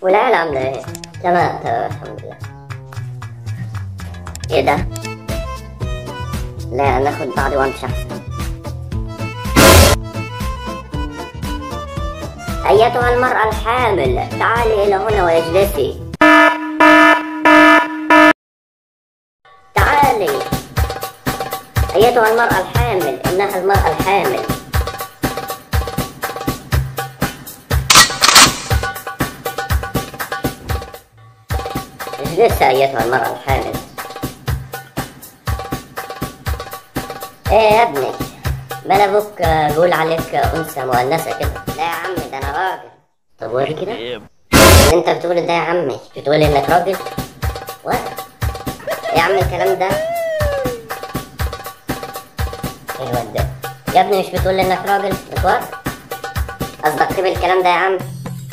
والعيال عاملة ايه؟ تمام تمام الحمد لله ايه ده؟ لا ناخد بعض وامشي احسن أيتها المرأة الحامل تعالي إلى هنا واجلسي تعالي أيتها المرأة الحامل إنها المرأة الحامل اجلسي أيتها المرأة الحامل ايه يا ابني ما انا ابوك بقول عليك انثى مؤنثه كده لا يا عم ده انا راجل طب وري كده اللي انت بتقول ده يا عمي بتقول انك راجل وات إيه يا عم الكلام ده ايه الواد ده يا ابني مش بتقول انك راجل بتوري قصدك سيب الكلام ده يا عم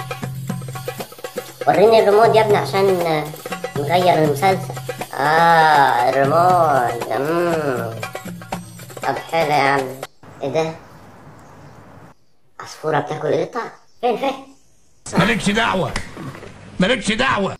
وريني الريموت يا ابني عشان نغير المسلسل اه الريموت امم طب حلو يا عم ايه ده عصفورة بتاكل قطع فين فين مالكش دعوة مالكش دعوة